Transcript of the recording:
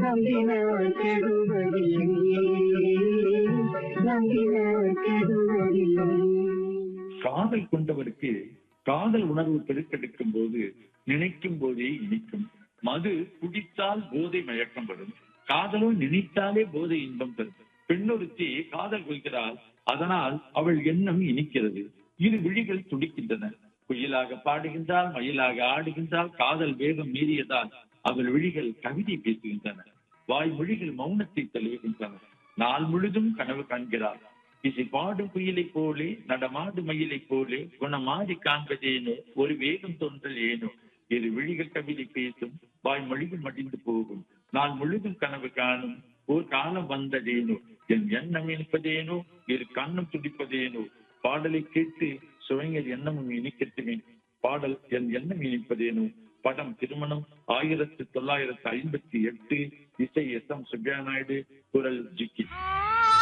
நம்பினார் கெடுவதில்லை நம்பினார் கெடுவதில்லை காதல் கொண்டவருக்கு காதல் உணர்வு பெருக்கெடுக்கும் போது நினைக்கும் போதே இனிக்கும் மது குடித்தால் போதை மயக்கம் வரும் காதலோ நினைத்தாலே போதை இன்பம் தரும் பெண்ணொருத்தி காதல் கொள்கிறாள் அதனால் அவள் எண்ணம் இனிக்கிறது இரு விழிகள் துடிக்கின்றன குயிலாக பாடுகின்றாள் மயிலாக ஆடுகின்றாள் காதல் வேகம் மீறியதால் அவள் விழிகள் கவிதை பேசுகின்றன வாய் மொழிகள் மௌனத்தை தழுவுகின்றன நாள் முழுதும் கனவு காண்கிறாள் இசை பாடும் குயிலை போலே நடமாடு மயிலை போலே குணமாறி காண்பதேனோ ஒரு வேகம் தோன்றல் ஏனோ இரு விழிகள் கவிதை பேசும் வாய் மொழிகள் மடிந்து போகும் நாள் முழுதும் கனவு காணும் ஓர் காலம் வந்ததேனோ என் எண்ணம் இனிப்பதேனோ இரு கண்ணும் துடிப்பதேனோ பாடலை கேட்டு சுவைஞர் எண்ணமும் இனிக்கட்டுமே பாடல் என் எண்ணம் இனிப்பதேனோ படம் திருமணம் ஆயிரத்தி தொள்ளாயிரத்தி ஐம்பத்தி எட்டு இசை எஸ் எம் சுப்பியா நாயுடு குரல் ஜிக்கி ஆ